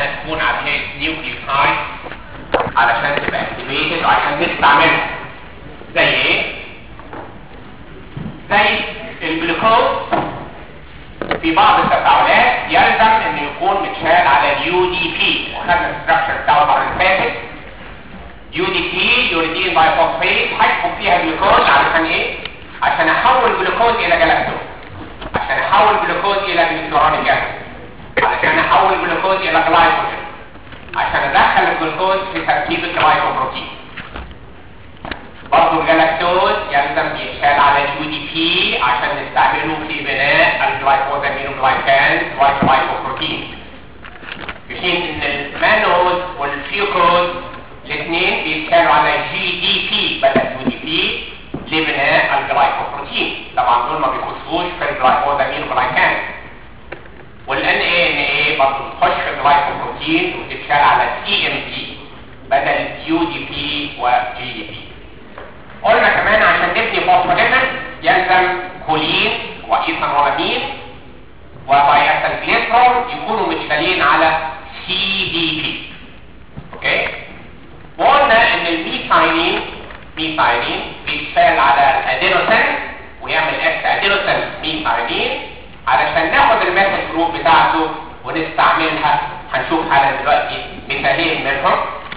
تكون على هيئه نيوكليوتايد علشان تبقى اكتيفيتد وعشان نستعملها زي ايه زي الجلوكوز في بعض التفاعلات يلزم انه يكون متشال على اليو دي بي وخدنا الستراكشر بتاعه المره اللي فاتت يو دي بي يوريدين بايفوسفيت هحكم فيها جلوكوز علشان ايه عشان احول جلوكوز الى جلاكتوز عشان احول جلوكوز الى جلوكورونيك اسيد علشان احول جلوكوز الى جلايكوجين عشان ادخل الجلوكوز في تركيب الجلايكوبروتين برضه الجلاكتوز يلزم يتشال على اليو دي بي عشان نستعمله في بناء الجلايكوزامينوجلايكان والجلايكوبروتين في حين ان المانوز والفيوكوز الاثنين بيتشالوا على جي دي بي بدل يو دي بي لبناء الجلايكوبروتين طبعا دول ما بيخشوش في الجلايكوزامينوجلايكان والان اي ان اي برضه بتخش في الجلايكوبروتين وتتشال على سي ام بي بدل يو دي بي وجي دي بي قلنا كمان عشان نبني فوسفوليبيد يلزم كولين وايثانولامين وبايثال جليسرول يكونوا متشالين على سي دي بي اوكي وقلنا ان الميثايلين ميثايلين بيتشال على الادينوسين ويعمل اكس ادينوسين ميثايلين علشان ناخد الميثل جروب بتاعته ونستعملها هنشوف حالا دلوقتي مثالين منهم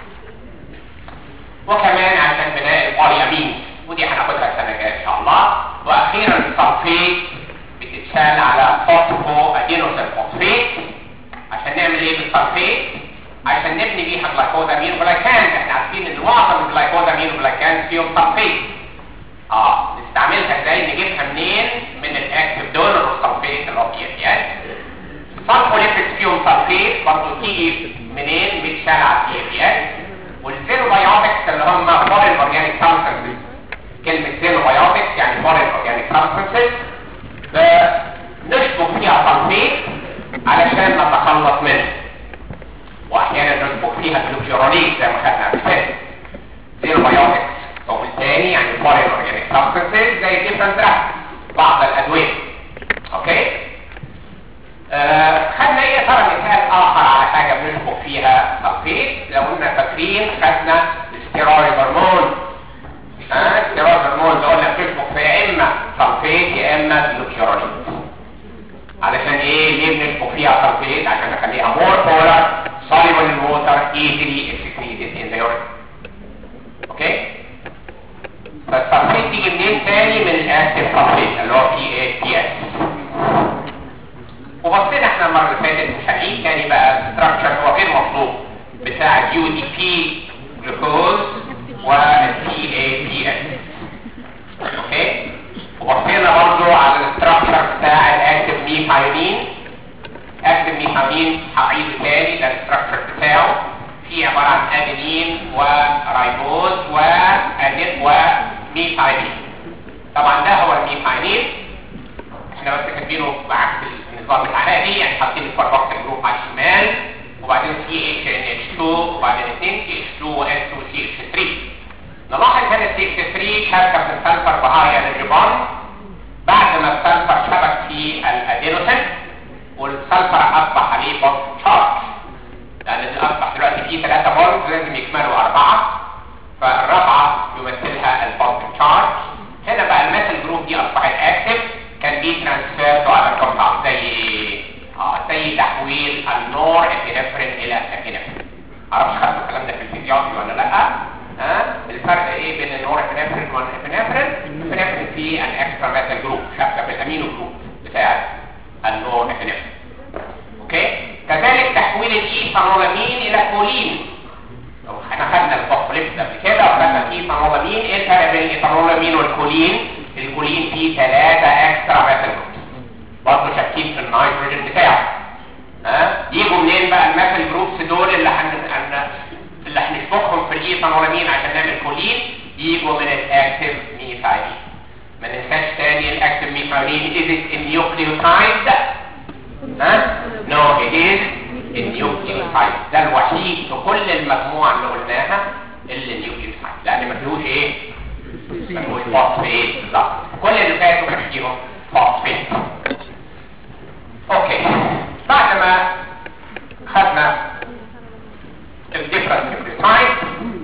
وكمان عشان بناء البوليامين ودي هناخدها السنه الجايه ان شاء الله واخيرا الصلفيت بتتشال على فوسفو ادينوسين فوسفيت عشان نعمل ايه بالصلفيت عشان نبني بيها جلايكوزامين وجلايكان احنا عارفين ان معظم الجلايكوزامين وجلايكان فيهم صلفيت اه نستعملها ازاي نجيبها منين من الاكتف دونر والصلفيت اللي هو بي اف اس الصلفوليبيد فيهم صلفيت برضه تيجي منين بتشال على البي اف اس والزينوبيوتكس اللي هم فورين اورجانيك سبستانسز كلمه زينوبيوتكس يعني فورين اورجانيك سبستانسز نشبك فيها صلفيت علشان نتخلص منه واحيانا نشبك فيها جلوكيرونيك زي ما خدنا قبل كده زينوبيوتكس او الثاني يعني فورين اورجانيك سبستانسز زي ديفرنت بعض الادويه اوكي آه خدنا ايه ترى مثال اخر على حاجه بنشبك فيها صلفيت لو كنا فاكرين خدنا الستيرويد هرمون ها الستيرويد هرمون ده قلنا بتشبك في يا اما صلفيت يا اما جلوكيرونيك علشان ايه ليه بنشبك فيها صلفيت عشان نخليها مور بولار soluble in water easily excreted in the urine اوكي فالصلفيت تيجي منين تاني من الاكتف صلفيت اللي هو بي اي بي اس وبصينا احنا المره اللي فاتت مش هنعيد تاني بقى الستراكشر هو غير مطلوب بتاع اليو دي بي جلوكوز والبي اي بي اس اوكي وبصينا برضو على الستراكشر بتاع الاكتف ميثايونين اكتف ميثايونين هعيده تاني ده الستراكشر بتاعه فيه عباره عن ادينين ورايبوز وادين وميثايونين طبعا ده هو الميثايونين احنا بس كاتبينه بعكس النظام بتاعنا دي يعني حاطين الكربوكسيل جروب على الشمال وبعدين سي اتش ان اتش 2 وبعدين 2 سي اتش 2 و اس 2 سي اتش 3 نلاحظ هنا السي اتش 3 شابكه في السلفر بهاي الريبون بعد ما السلفر شبك في الادينوسين والسلفر اصبح عليه بوند تشارج لان اصبح دلوقتي فيه ثلاثه بوند لازم يكملوا اربعه فالرابعه يمثلها البوند تشارج هنا بقى الميثل جروب دي اصبحت اكتف كان بي ترانسفير تو اذر كومباوند زي اه زي تحويل النور ابينفرين الى ابينفرين معرفش خدتوا الكلام ده في الفيزيولوجي ولا لا ها آه؟ الفرق ايه بين النور ابينفرين والابينفرين الابينفرين فيه الاكسترا ميثل جروب شبكه بالامينو جروب بتاع النور ابينفرين اوكي كذلك تحويل الايثانولامين الى كولين احنا خدنا الفوسفوليبيد قبل كده وخدنا الايثانولامين ايه الفرق بين الايثانولامين والكولين الكولين فيه ثلاثة اكسترا ميثل جروبس برضه شاكين في النيتروجين بتاعه ها يجوا منين بقى الميثل جروبس دول اللي هن اللي هنشبكهم في الايثانولامين عشان نعمل كولين يجوا من الاكتيف ميثايلين ما ننساش تاني الاكتيف ميثايلين از ات النيوكليوتايد ها نو ات از النيوكليوتايد ده الوحيد في كل المجموعه اللي قلناها اللي النيوكليوتايد لان ما فيهوش ايه ما فيهوش فوسفيت بالظبط كل اللي فاتوا كان فيهم فوسفيت اوكي بعد ما خدنا different nucleotides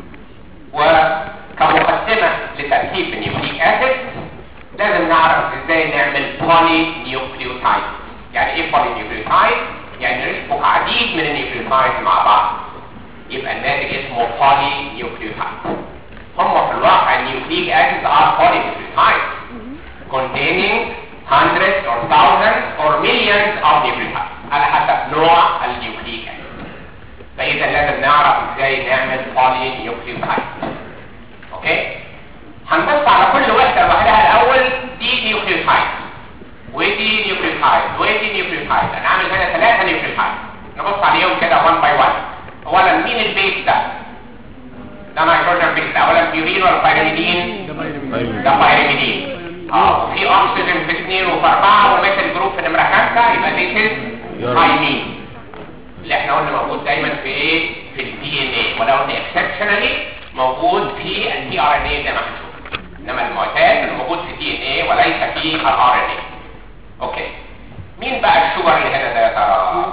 وكمقدمة لتركيب النيوكليك اسيد لازم نعرف ازاي نعمل بولي نيوكليوتايد يعني ايه بولي نيوكليوتايد يعني نشبك عديد من النيوكليوتايد مع بعض يبقى الناتج اسمه بولي نيوكليوتايد هم في الواقع النيوكليك اسيد are polynucleotides containing hundreds or thousands or millions of nucleotides على حسب نوع النيوكليك اسيد فاذا لازم نعرف ازاي نعمل بولي نيوكليوتايد اوكي هنبص على كل وحده لوحدها الاول دي نيوكليوتايد ودي نيوكليوتايد ودي نيوكليوتايد انا عامل هنا ثلاثه نيوكليوتايد نبص عليهم كده 1 باي 1 اولا مين البيس ده ده نيتروجين بيس ده اولا بيورين ولا بايرميدين ده بايرميدين اه وفي اكسجين في اثنين وفي اربعه وميثل جروب في نمره خمسه يبقى دي هايمين اللي احنا قلنا موجود دايما في ايه في الدي ان اي ولو ان اكسبشنالي موجود في الدي ار ان اي زي ما هنشوف انما المعتاد انه موجود في الدي ان اي وليس في الار ان اي اوكي مين بقى الشجر اللي هنا ده يا ترى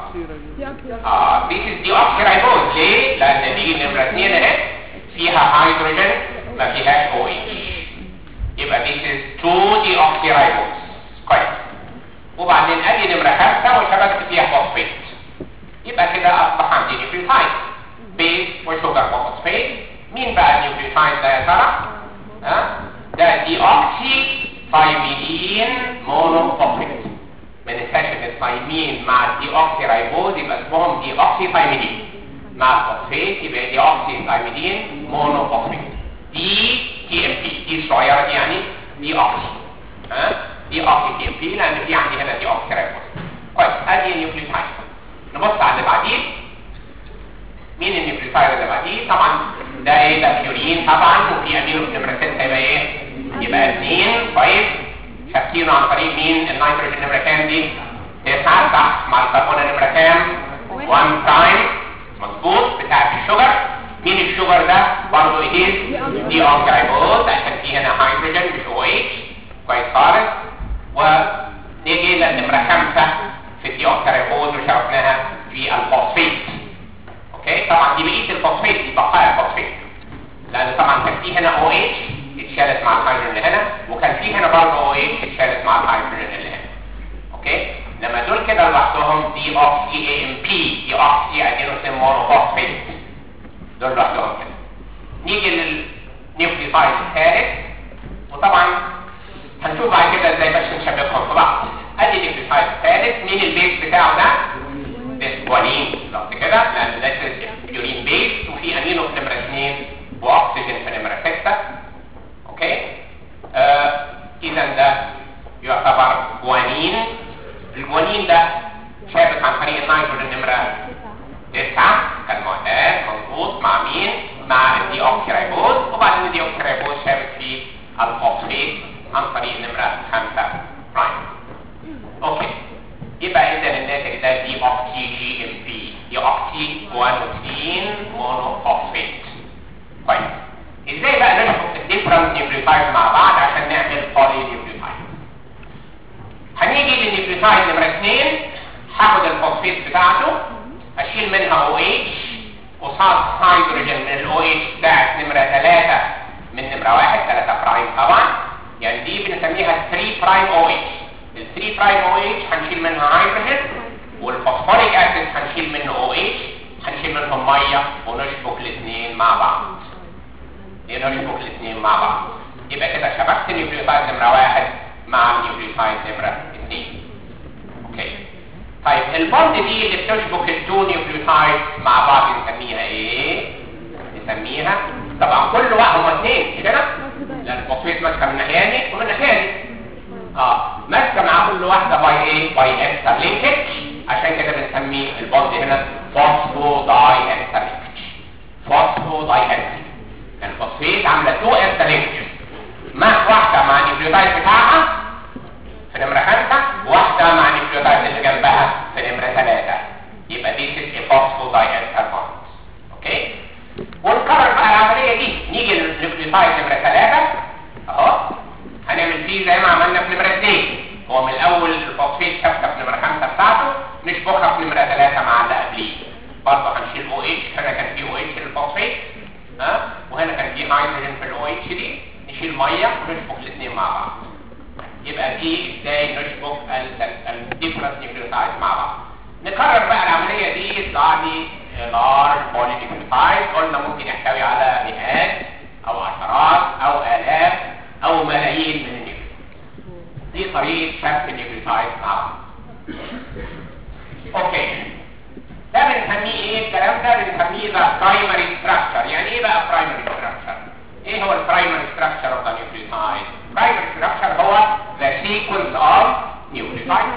اه this is deoxyribose ليه لان دي نمره 2 اهي فيها هيدروجين ما فيهاش او اتش يبقى this is 2 deoxyribose كويس وبعدين ادي نمره 5 وشبكت فيها فوسفيت يبقى كده اصبح عندي نيوكليوتايد بيز وشوجر وفوسفيت مين بقى النيوكليوتايد ده يا ترى ها ده دي اوكسي ثايميدين مونوفوسفيت ما ننساش ان الثايمين مع الدي اوكسي رايبوز يبقى اسمهم دي اوكسي ثايميدين مع الفوسفيت يبقى دي اوكسي ثايميدين مونوفوسفيت دي تي ام بي دي الصغيره دي يعني دي اوكسي ها دي اوكسي تي ام بي لان في عندي هنا دي اوكسي رايبوز كويس ادي النيوكليوتايد نبص على اللي بعديه مين النيوكليوتايد اللي بعديه طبعا ده ايه ده بيورين طبعا وفي امينو في نمره 6 يبقى ايه يبقى 2 كويس شابكينه عن طريق مين النيتروجين نمره كام دي 9 صح مع الكربون نمره كام 1 برايم مظبوط بتاعت الشجر مين الشجر ده برضه ايه دي اوكسيرايبوز عشان في هنا هيدروجين مش او اتش كويس خالص ونيجي للنمره 5 في الديوكسيرايبوز وشرحناها في الفوسفيت اوكي طبعا دي بقيه الفوسفيت دي بقايا الفوسفيت لان طبعا كان في هنا او اتش اتشالت مع الهيدروجين اللي هنا وكان في هنا برضه او اتش اتشالت مع الهيدروجين اللي هنا اوكي لما دول كده لوحدهم دي اوكسي اي ام بي دي اوكسي ادينوسين مونوفوسفيت دول لوحدهم كده نيجي للنيوكليوتايد الثالث وطبعا هنشوف بعد كده ازاي بس نشبكهم في بعض ادي النيوكليوتايد الثالث مين البيس بتاعه ده بسكوالين بالظبط كده لان ده بيورين بيس وفي امينو في نمره 2 واكسجين في نمره 6 اوكي آه اذا ده يعتبر جوانين الجوانين ده شابك عن طريق النيتروجين نمره 9 كالمعتاد مظبوط مع مين مع الدي اوكسيرايبوز وبعدين الدي اوكسيرايبوز شابك في الفوسفيت عن طريق نمره 5 برايم اوكي يبقى اذا الناتج ده دي اوكسي جي ام بي دي اوكسي جوانوسين مونوفوسفيت طيب ازاي بقى نشبك الديفرنت نيوكليوتايد مع بعض عشان نعمل بولي نيوكليوتايد هنيجي للنيوكليوتايد نمره 2 هاخد الفوسفيت بتاعته اشيل منها او اتش قصاد هيدروجين من الاو اتش بتاعت نمره 3 من نمره 1 3 برايم طبعا يعني دي بنسميها 3 برايم او اتش ال 3 برايم او اتش هنشيل منها هيدروجين والفوسفوريك اسيد هنشيل منه او اتش هنشيل منهم ميه ونشبك الاثنين مع بعض نشبك الاثنين مع بعض يبقى كده شبكت النيوكليوتايد نمره واحد مع النيوكليوتايد نمره اثنين اوكي طيب البوند دي اللي بتشبك التو نيوكليوتايد مع بعض نسميها ايه؟ نسميها طبعا كل واحد هم اثنين مش كده؟ لان الفوسفيت ماسكه من الناحيه دي ومن الناحيه دي اه ماسكه مع كل واحده باي ايه؟ باي اكسترا لينكج عشان كده بنسمي البوند هنا فوسفو داي اكسترا لينكج فوسفو داي اكسترا الفوسفيت عامله تو اكسترا لينكج مع واحده مع النيوكليوتايد بتاعها في نمره خمسه وواحده مع النيوكليوتايد اللي جنبها في نمره ثلاثه يبقى دي ست فوسفو داي اكسترا بوند اوكي ونكرر بقى العمليه دي نيجي للنيوكليوتايد نمره ثلاثه اهو هنعمل فيه زي ما عملنا في نمره اثنين هو من الاول الفوسفيت شبكه في نمره خمسه بتاعته نشبكها في نمره ثلاثه مع اللي قبليه برضه هنشيل نشيل او اتش هنا كان في او اتش للفوسفيت ها وهنا كان في هيدروجين في الاو اتش دي نشيل ميه ونشبك الاثنين مع بعض يبقى دي ازاي نشبك الديفرنس نيوكليوتايد مع بعض نكرر بقى العمليه دي يطلع لي لارج بولي نيوكليوتايد قلنا ممكن يحتوي على مئات او عشرات او الاف او ملايين من النيوكليوتايد دي طريقه شبك النيوكليوتايد مع بعض اوكي ده بنسميه ايه الكلام ده بنسميه ذا برايمري ستراكشر يعني ايه بقى برايمري ستراكشر ايه هو البرايمري ستراكشر اوف ذا نيوكليوتايد برايمري ستراكشر هو ذا سيكونس اوف نيوكليوتايد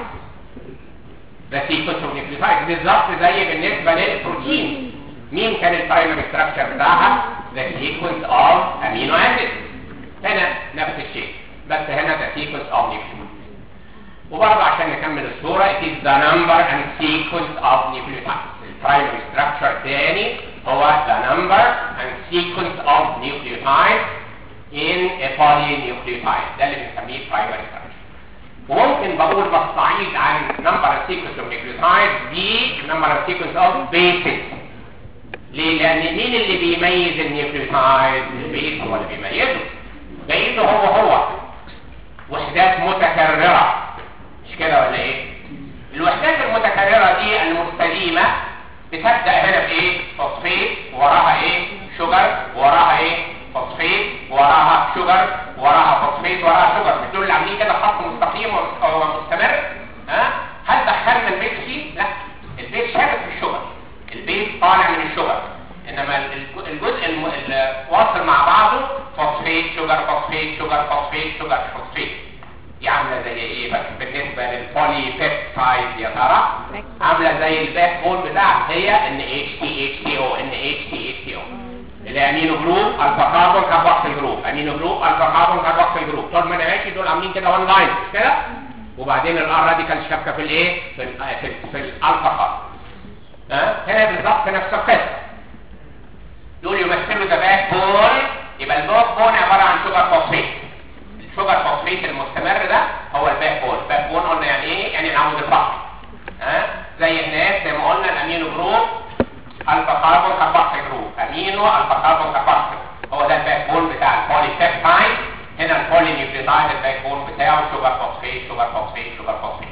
ذا سيكونس اوف نيوكليوتايد بالظبط زي بالنسبه للبروتين مين كان البرايمري ستراكشر بتاعها ذا سيكونس اوف امينو اسيد هنا نفس الشيء بس هنا ذا سيكونس اوف نيوكليوتايد وبرضه عشان نكمل الصورة it is the number and sequence of nucleotides البرايمري structure تاني هو the number and sequence of nucleotides in a polynucleotide ده اللي بنسميه primary structure وممكن بقول بستعيد عن number and sequence of nucleotides دي number and sequence of bases ليه؟ لأن مين اللي بيميز النيوكليوتايد؟ البيس هو اللي بيميزه بيزه هو هو وحدات متكررة مش كده ولا ايه الوحدات المتكررة دي المستديمة بتبدأ هنا بايه فوسفيت وراها ايه شجر وراها ايه فوسفيت وراها شجر وراها فوسفيت وراها شجر مش دول اللي عاملين كده خط مستقيم ومستمر ها هل دخلنا البيت فيه لا البيت شابك في الشجر البيت طالع من الشجر انما الجزء الواصل مع بعضه فوسفيت شجر فوسفيت شجر فوسفيت شجر فوسفيت دي عامله زي ايه بس بالنسبه للبولي بيبتايد يا ترى عامله زي الباك بول بتاعها هي ان اتش تي اتش تي او ان اتش تي اتش تي او الامينو جروب الفا كاربون كاربوكسيل جروب امينو جروب الفا كاربون كاربوكسيل جروب طول ما انا ماشي دول عاملين كده وان لاين مش كده وبعدين الار راديكال شابكه في الايه في ال في, ال في الالفا كاربون ها هنا بالظبط نفس القصه دول يمثلوا ذا باك بول يبقى الباك بول عباره عن شوجر فوسفيت الشوجر فوسفيت المستمر ده هو الباك بون الباك بون قلنا يعني ايه يعني العمود الفقري ها زي هناك زي ما قلنا الامينو جروب الفا كاربون كاربوكسيل جروب امينو الفا كاربون كاربوكسيل هو ده الباك بون بتاع البولي بيبتايد هنا البولي نيوكليوتايد الباك بون بتاعه شوجر فوسفيت شوجر فوسفيت شوجر فوسفيت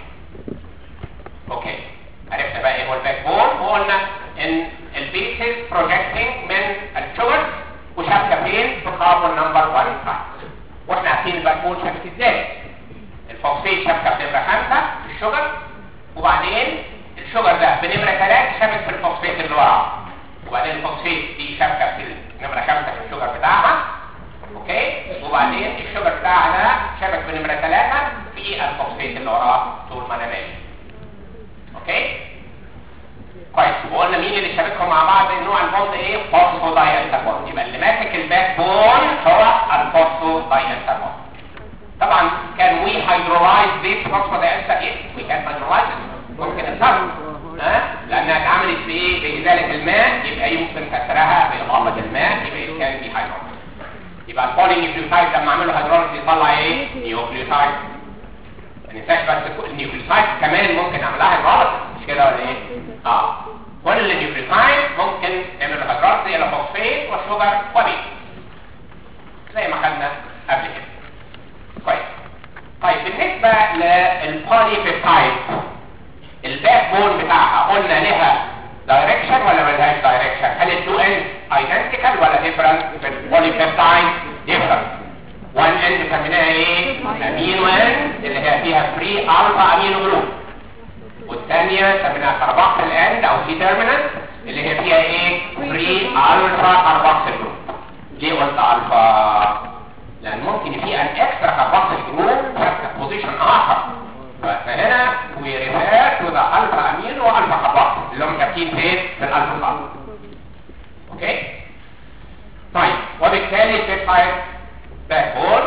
اوكي عرفنا بقى ايه هو الباك بون وقلنا ان البيسز بروجكتنج من الشوجر وشابكه فين في كاربون نمبر 1 واحنا عارفين الباكبون شبكه ازاي الفوسفيت شبكه بنمره 5 في الشجر وبعدين الشجر ده بنمره 3 شبك في الفوسفيت اللي وراه وبعدين الفوسفيت دي شبكه في نمره 5 في الشجر بتاعها اوكي وبعدين الشجر بتاعها ده شبك بنمره 3 في الفوسفيت اللي وراه طول ما انا ماشي اوكي كويس وقلنا مين اللي شابكهم مع بعض النوع البوند ايه فوسفودايستر بوند يبقى اللي ماسك الباك بون هو الفوسفودايستر بوند طبعا كان وي هيدرولايز ذيس فوسفودايستر ايه وي كان هيدرولايز ممكن الصرف ها لانها اتعملت بايه بازاله الماء يبقى يمكن كسرها باضافه الماء يبقى كان في هيدرولايز يبقى البولي نيوكليوتايد لما اعمله هيدرولايز يطلع ايه نيوكليوتايد ما ننساش بس النيوكليوتايد كمان ممكن اعملها هيدرولايز مش كده ولا ايه اه كل النيوكليوتايد ممكن نعمل هيدرات الى فوسفيت وشجر وبيت زي ما خدنا قبل كده كويس طيب بالنسبه للبولي بيبتايد الباك بون بتاعها قلنا لها دايركشن ولا ملهاش دايركشن هل التو اند ايدنتيكال ولا ديفرنت في البولي بيبتايد ديفرنت وان اند سميناها ايه امينو اند اللي هي فيها فري الفا امينو جروب والثانية سميناها كاربوكسيل اند او سي تيرمينال اللي هي فيها ايه فري الفا كاربوكسيل جروب ليه قلت الفا لان ممكن في ان اكسترا كاربوكسيل جروب في بوزيشن اخر فهنا وي ريفير تو ذا الفا امين والفا كاربوكسيل اللي هم ثابتين فين في الالفا كاربوكسيل اوكي طيب وبالتالي البيبتايد باك بون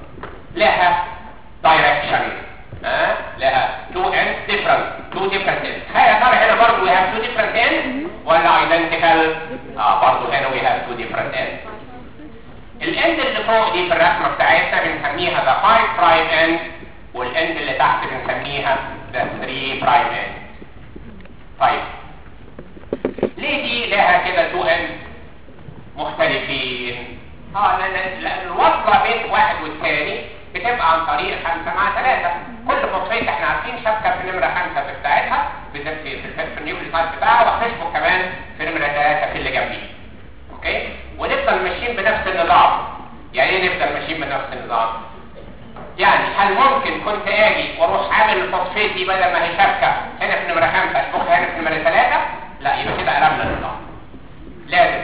لها دايركشن ها لها two ends different two different ends هيا ترى هنا برضه we have two different ends ولا identical اه برضه هنا we have two different ends الاند اللي فوق دي في الرسمه بتاعتنا بنسميها the 5 prime end والاند اللي تحت بنسميها the 3 prime end طيب ليه دي لها كده تو اند مختلفين اه لان لأن الوصله بين واحد والثاني بتبقى عن طريق خمسة مع ثلاثة كل فوسفيت احنا عارفين شبكة في نمرة خمسة في بتاعتها بالذات في في, في النيوكليوتايد بتاعها وهتشبك كمان في نمرة ثلاثة في اللي جنبيه اوكي ونفضل ماشيين بنفس النظام يعني ايه نفضل ماشيين بنفس النظام يعني هل ممكن كنت اجي واروح عامل الفوسفيت دي بدل ما هي شبكة هنا في نمرة خمسة اشبكها هنا في نمرة ثلاثة لا يبقى كده قلبنا النظام لازم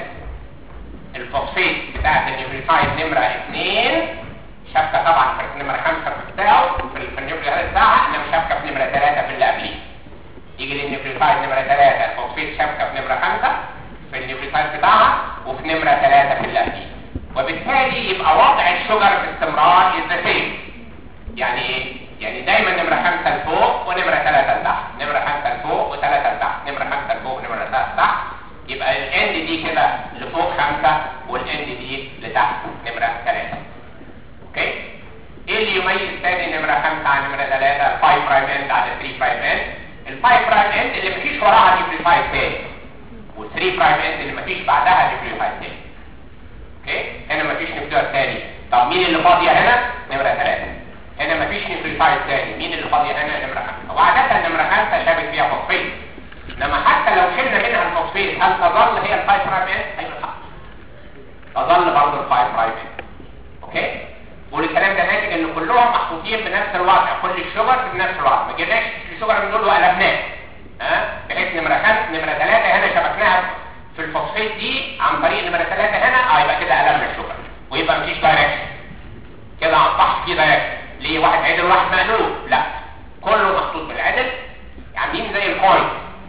الفوسفيت بتاعت النيوكليوتايد نمرة اثنين شبكة طبعا في نمرة خمسة في بتاعه في النيوكليوتايد بتاعها انما شبكة في نمرة ثلاثة في اللي قبليه يجي للنيوكليوتايد نمرة ثلاثة الفوسفيت شبكة في نمرة خمسة في النيوكليوتايد بتاعها وفي نمرة ثلاثة في اللي قبليه وبالتالي يبقى وضع الشجر باستمرار is the same يعني ايه؟ يعني دايما نمرة خمسة لفوق ونمرة ثلاثة لتحت نمرة خمسة لفوق وثلاثة لتحت نمرة خمسة لفوق ونمرة ثلاثة لتحت يبقى الاند دي كده لفوق خمسة والاند دي لتحت نمرة ثلاثة اوكي ايه اللي يميز تاني نمرة خمسة عن نمرة ثلاثة 5 برايم اند على 3 برايم اند ال 5 برايم اند اللي مفيش وراها نيوكليوتايد تاني وال 3 برايم اند اللي مفيش بعدها نيوكليوتايد تاني اوكي هنا مفيش نيوكليوتايد تاني طب مين اللي فاضية هنا نمرة ثلاثة هنا مفيش نيوكليوتايد تاني مين اللي فاضية هنا نمرة خمسة وعادة نمرة خمسة شابك فيها فوسفيت انما حتى لو شلنا منها الفوسفيت هل تظل هي ال 5 برايم اند ايوه صح تظل برضه ال 5 برايم اند اوكي والكلام ده ناتج ان كلهم محطوطين بنفس الوضع كل الشجر بنفس الوضع ما جبناش الشجر من دول وقلبناه ها بحيث نمره خمسه نمره ثلاثه هنا شبكناها في الفوسفيت دي عن طريق نمره ثلاثه هنا اه يبقى كده قلبنا الشجر ويبقى مفيش دايركشن كده صح في دايركشن ليه واحد عدل واحد مقلوب لا كله محطوط بالعدل عاملين زي الكوين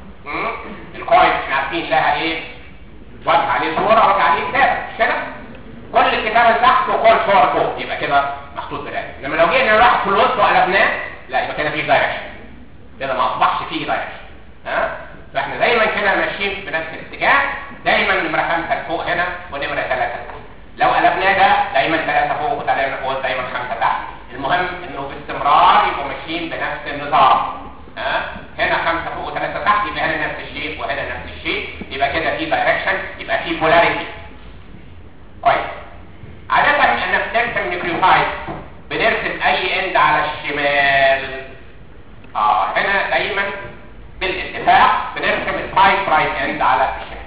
الكوين احنا عارفين لها ايه وجه عليه صوره وجه عليه كتابه مش كده كل الكتابه تحت وكل صور فوق يبقى كده محطوط بالعدل لما لو جينا نروح في الوسط وقلبناه لا يبقى كده في دايركشن كده ما اصبحش فيه دايركشن ها فاحنا دايما كده ماشيين بنفس الاتجاه دايما نمره خمسه فوق هنا ونمره ثلاثه تحت لو قلبناه ده دايما ثلاثه فوق وثلاثه فوق دايما خمسه تحت المهم انه باستمرار يبقوا ماشيين بنفس النظام ها هنا خمسه فوق وثلاثه تحت يبقى هنا نفس الشيء وهنا نفس الشيء يبقى كده في دايركشن يبقى في بولاريتي كويس عادة احنا بنرسم نيوكليوتايد بنرسم اي اند على الشمال اه هنا دايما بالاتفاق بنرسم الفايف برايم اند على الشمال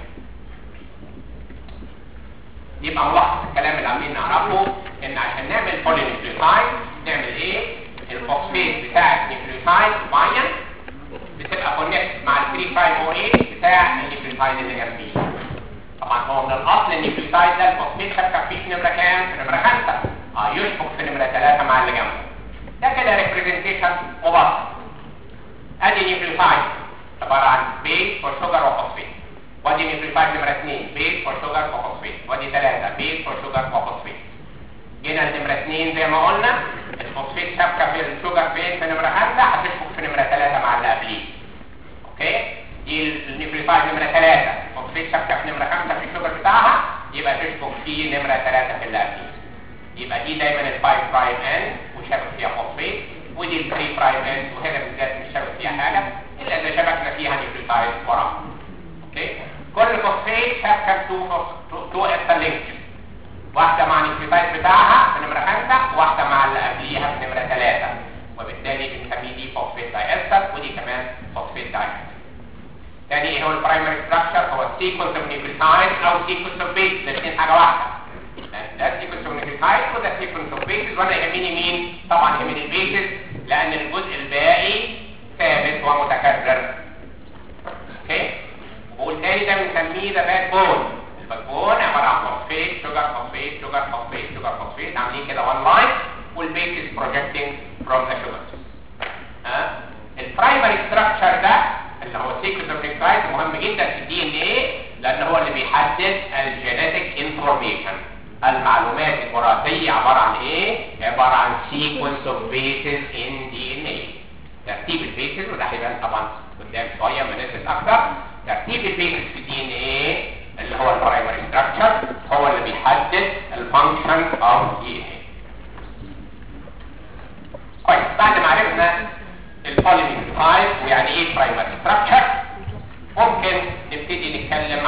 يبقى ملخص الكلام اللي عاملين نعرفه ان عشان نعمل بولي نيوكليوتايد نعمل ايه الفوسفيت بتاع النيوكليوتايد معين بتبقى كونكت مع ال 3 برايم او 8 بتاع النيوكليوتايد اللي جنبيه طبعا هو من الاصل النيوكليوتايد ده الفوسفيت شبكه فيه في نمره كام؟ في نمره 5 اه يشبك في نمره 3 مع اللي جنبه ده كده ريبريزنتيشن مبسط ادي نيوكليوتايد عباره عن بيز وشوجر وفوسفيت وادي نيوكليوتايد نمره 2 بيز وشوجر وفوسفيت وادي 3 بيز وشوجر وفوسفيت جينا لنمره 2 زي ما قلنا الفوسفيت شبكه في الشوجر فين في نمره 5 هتشبك في نمره 3 مع اللي قبليه اوكي دي النيوكليوتايد نمره 3 الفوسفيت شبكه في نمره 5 في الشوجر بتاعها يبقى تشبك في نمره 3 في اللي قبليه يبقى دي دايما ال 5 برايم ان وشابك فيها فوسفيت ودي ال 3 برايم ان وهنا بالذات مش شابك فيها حاجه الا اذا شبكنا فيها نيوكليوتايد وراها اوكي كل فوسفيت شبكه تو تو اكسترا لينك واحده مع النيوكليوتايد بتاعها في نمره 5 وواحده مع اللي قبليها في نمره 3 وبالتالي بنسميه دي فوسفيت داي استر ودي كمان فوسفيت داي تاني ايه هو البرايمري ستراكشر هو السيكونس اوف نيوكليوتايد او سيكونس اوف بيز الاثنين حاجه واحده ده سيكونس اوف نيوكليوتايد وده سيكونس اوف بيزز وانا يهمني مين طبعا يهمني البيزز لان الجزء الباقي ثابت ومتكرر اوكي وبالتالي ده بنسميه ده باك بون الباك بون عباره عن فوسفيت شوجر فوسفيت شوجر فوسفيت شوجر فوسفيت عاملين كده وان لاين والبيز از بروجكتنج فروم ذا شوجرز ها البرايمري ستراكشر ده اللي هو سيكونس اوف نيوكليوتايد مهم جدا في الدي ان ايه لان هو اللي بيحدد الجينيتك انفورميشن المعلومات الوراثيه عباره عن ايه عباره عن سيكونس اوف بيسز ان دي ان ايه ترتيب البيسز وده هيبان طبعا قدام شويه ما ندرس اكتر ترتيب البيسز في الدي ان ايه اللي هو البرايمري ستراكشر هو اللي بيحدد الفانكشن اوف دي ان ايه كويس بعد ما عرفنا البوليميكلايد ويعني ايه برايمري ستراكشر ممكن نبتدي نتكلم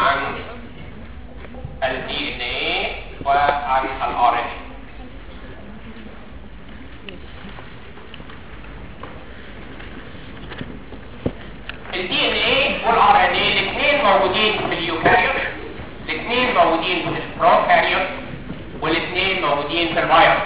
موجودين في البروكاريوت والاثنين موجودين في الفيروس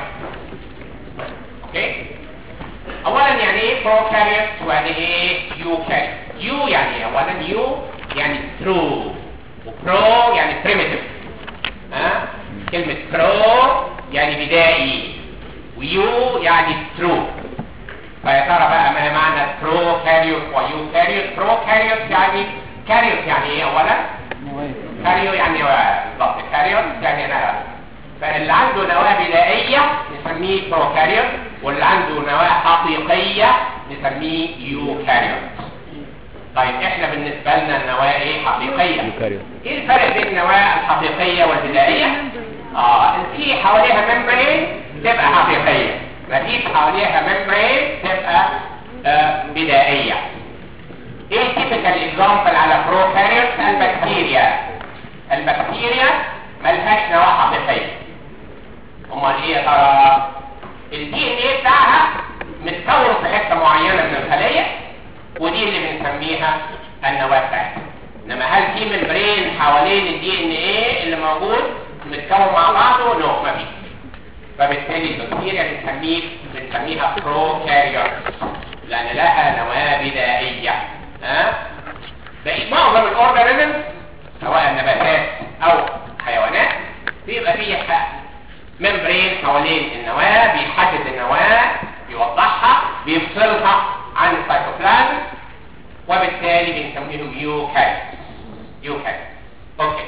اوكي اولا يعني ايه بروكاريوت ويعني ايه يوكاريوت يو يعني ايه اولا يو يعني ترو وبرو يعني بريميتيف ها كلمة برو يعني بدائي ويو يعني ترو فيا ترى بقى ما معنى برو كاريوت ويو كاريوت برو كاريوت يعني كاريوت يعني ايه اولا كاريو يعني نواة بالظبط كاريوت يعني نواة فاللي عنده نواة بدائية نسميه بروكاريوت واللي عنده نواة حقيقية نسميه يوكاريوت طيب احنا بالنسبة لنا النواة ايه حقيقية يوكاريوت. ايه الفرق بين النواة الحقيقية والبدائية اه في حواليها ممبرين تبقى حقيقية مفيش حواليها ممبرين تبقى آه بدائية ايه تيبيكال اكزامبل على بروكاريوت البكتيريا البكتيريا ملهاش نواة حقيقية امال ايه يا ترى الدي ان ايه بتاعها متكون في حته معينه من الخليه ودي اللي بنسميها النواه بتاعتها انما هل في ممبرين حوالين الدي ان ايه اللي موجود متكون مع بعضه؟ نو ما فيش فبالتالي البكتيريا بنسميه بنسميها بروكاريوت لان لها نواه بدائيه ها بقيت معظم الاورجانيزم سواء نباتات او حيوانات بيبقى فيها ممبرين حوالين النواه بيحدد النواه بيوضحها بيفصلها عن السيتوبلازم وبالتالي بنسميهم يوكاريوت يوكاريوت اوكي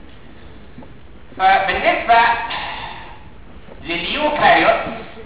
فبالنسبه لليوكاريوت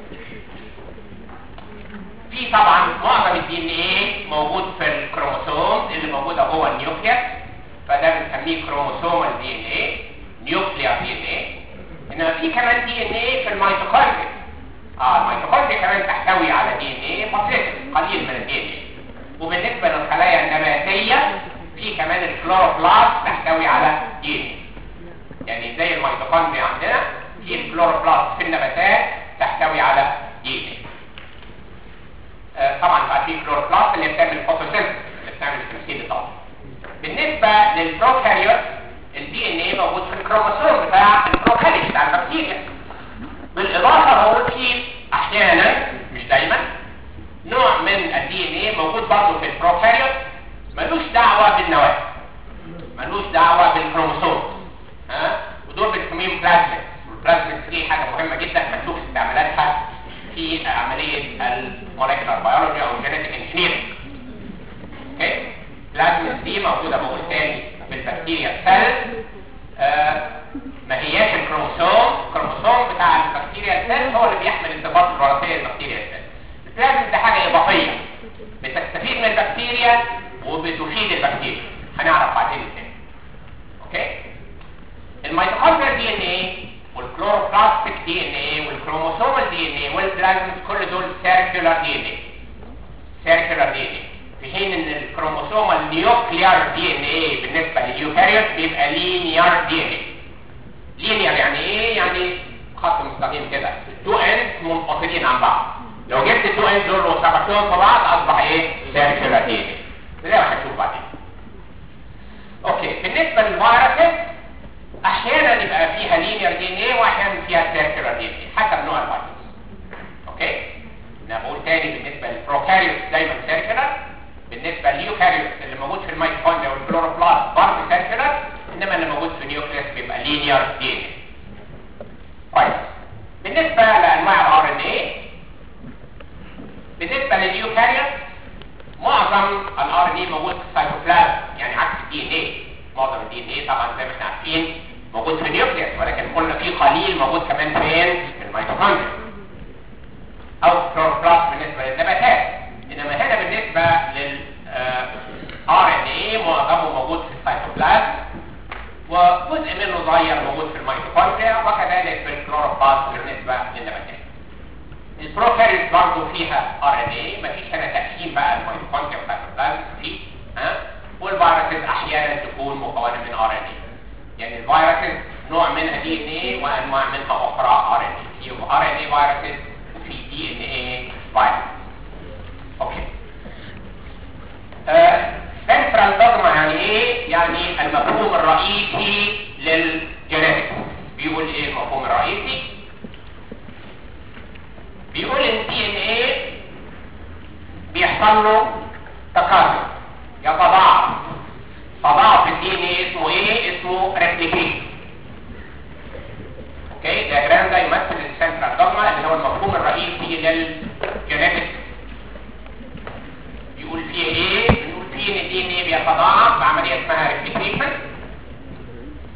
في طبعا معظم الدي ان ايه موجود في الكروموسوم اللي موجوده جوه النيوكليس فده بنسميه كروموسومال دي ان ايه نيوكلير دي ان ايه انما في كمان دي ان ايه في الميتوكوندريا اه الميتوكوندريا كمان تحتوي على دي ان ايه بسيط قليل من الدي ان ايه وبالنسبه للخلايا النباتيه في كمان الكلوروبلاست تحتوي على دي ان ايه يعني زي الميتوكوندريا عندنا في الكلوروبلاست في النباتات تحتوي على دي ان ايه آه طبعا بقى في كلوروبلاست اللي بتعمل فوتوسينثيسيس اللي بتعمل تمثيل الضوء بالنسبه للبروكاريوت الدي ان ايه موجود في الكروموسوم بتاع البروكاريوت بتاع البكتيريا بالاضافه هو في احيانا مش دايما نوع من الدي ان ايه موجود برضه في البروكاريوت ملوش دعوه بالنواه ملوش دعوه بالكروموسوم ها ودول بنسميهم بلازميد والبلازميد دي حاجه مهمه جدا هنشوف استعمالاتها في عمليه الموليكولار بيولوجي او الجينيتيك انجينيرنج اوكي بلازميد دي موجوده بقول تاني في البكتيريا سيل آه ما هياش الكروموسوم الكروموسوم بتاع البكتيريا سيل هو اللي بيحمل الصفات الوراثيه للبكتيريا سيل البلازميد ده حاجه اضافيه بتستفيد من البكتيريا وبتفيد البكتيريا هنعرف بعدين ازاي اوكي الميتوكوندريا دي ان ايه والكلوروبلاستيك دي ان ايه والكروموسومال دي ان ايه والبلازميد كل دول سيركيولار دي ان ايه سيركيولار دي ان ايه في حين ان الكروموسومال نيوكليار دي ان ايه بالنسبه لليوكاريوت بيبقى لينيار دي ان ايه لينيار يعني ايه يعني خط مستقيم كده التو اند منفصلين عن بعض لو جبت التو اند دول وسبقتهم في بعض اصبح ايه سيركيولار دي ان ايه زي ما هنشوف بعدين اوكي بالنسبه للفيروسات احيانا يبقى فيها لينير دي ان ايه واحيانا فيها سيركيولار دي ان ايه حسب نوع الفيروس اوكي انا بقول تاني بالنسبه للبروكاريوت دايما سيركيولار بالنسبه لليوكاريوت اللي موجود في الميتوكوندريا والكلوروبلاست برضه سيركيولار انما اللي موجود في النيوكليس بيبقى لينير دي ان ايه كويس بالنسبه لانواع الار ان ايه بالنسبه لليوكاريوت معظم الار ان ايه موجود في السيتوبلازم يعني عكس الدي ان ايه معظم الدي ان ايه طبعا زي ما احنا عارفين موجود في النيوكليس ولكن قلنا في قليل موجود كمان فين في الميتوكوندريا او كلوروبلاست بالنسبه للنباتات انما هنا بالنسبه لل ار ان ايه معظمه موجود في السيتوبلازم وجزء منه صغير موجود في الميتوكوندريا وكذلك في الكلوروبلاست بالنسبه للنباتات البروكاريوت برضه فيها ار ان ايه مفيش هنا تقسيم بقى الميتوكوندريا والسيتوبلازم في ها والفيروسز احيانا تكون مكونه من ار ان ايه يعني الفيروسز نوع منها دي ان ايه وانواع منها اخرى ار ان ايه في ار ان ايه فيروسز وفي دي ان ايه فيروس اوكي سنترال دوجما يعني ايه يعني المفهوم الرئيسي للجينيتكس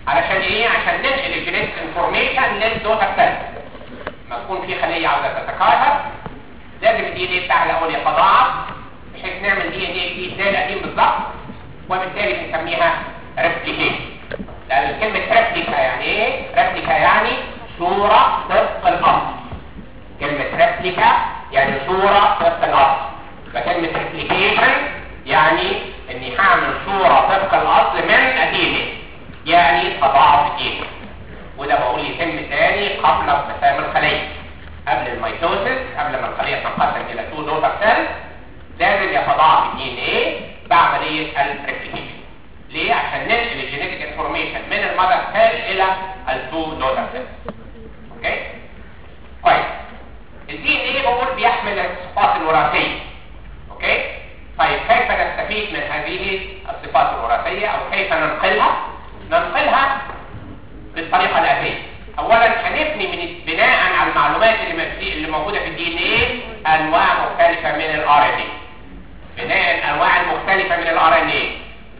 علشان ايه عشان ننقل الجينيتك انفورميشن للدوتر سيل ما تكون في خليه عاوزه تتكاثر لازم الدي ان ايه بتاعها الاول يتضاعف بحيث نعمل دي ان ايه جديد زي القديم بالظبط وبالتالي بنسميها ريبليكيشن لان كلمه ريبليكا يعني ايه ريبليكا يعني صوره طبق الاصل كلمه ريبليكا يعني صوره طبق الاصل فكلمه ريبليكيشن يعني اني هعمل صوره طبق الاصل من الدي يعني تضاعف الدي وده بقول يتم تاني قبل انقسام الخليه قبل الميتوسيس قبل ما الخليه تنقسم الى تو دوتر سيل لازم يتضاعف الدي ان ايه بعمليه الريبليكيشن ليه عشان ننقل الجينيتك انفورميشن من المذر سيل الى التو دوتر سيل اوكي كويس الدي ان ايه بقول بيحمل الصفات الوراثيه اوكي طيب كيف نستفيد من هذه الصفات الوراثيه او كيف ننقلها ننقلها بالطريقه الاتيه اولا هنبني من بناء على المعلومات اللي اللي موجوده في الدي ان ايه انواع مختلفه من الار ان ايه بناء الانواع المختلفه من الار ان ايه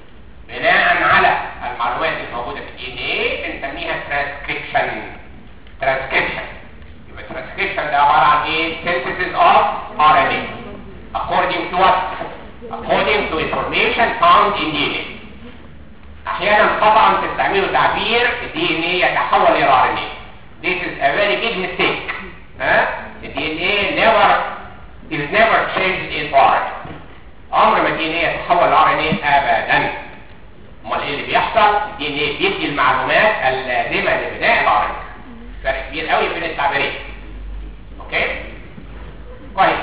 بناء على المعلومات الموجوده في الدي ان ايه بنسميها ترانسكريبشن ترانسكريبشن يبقى ترانسكريبشن ده عباره عن ايه synthesis of RNA according to what according to information found in DNA احيانا طبعا تستعملوا تعبير الدي ان ايه يتحول الى ار ان ايه This is a very big mistake ها الدي ان ايه never is never changed in RNA عمر ما الدي ان ايه يتحول لار ان ايه ابدا امال ايه اللي بيحصل الدي ان ايه بيدي المعلومات اللازمه لبناء الار ان فرق كبير قوي بين التعبيرين اوكي كويس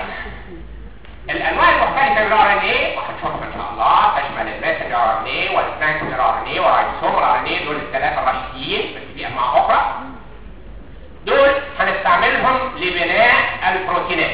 الانواع المختلفه من الار ان ايه وهنشوفها ان شاء الله تشمل الماسنجر ار ان ايه والترانسفير ار ان ايه والرايبوسوم ار ان ايه دول الثلاثه الرئيسيين بس في انواع اخرى دول هنستعملهم لبناء البروتينات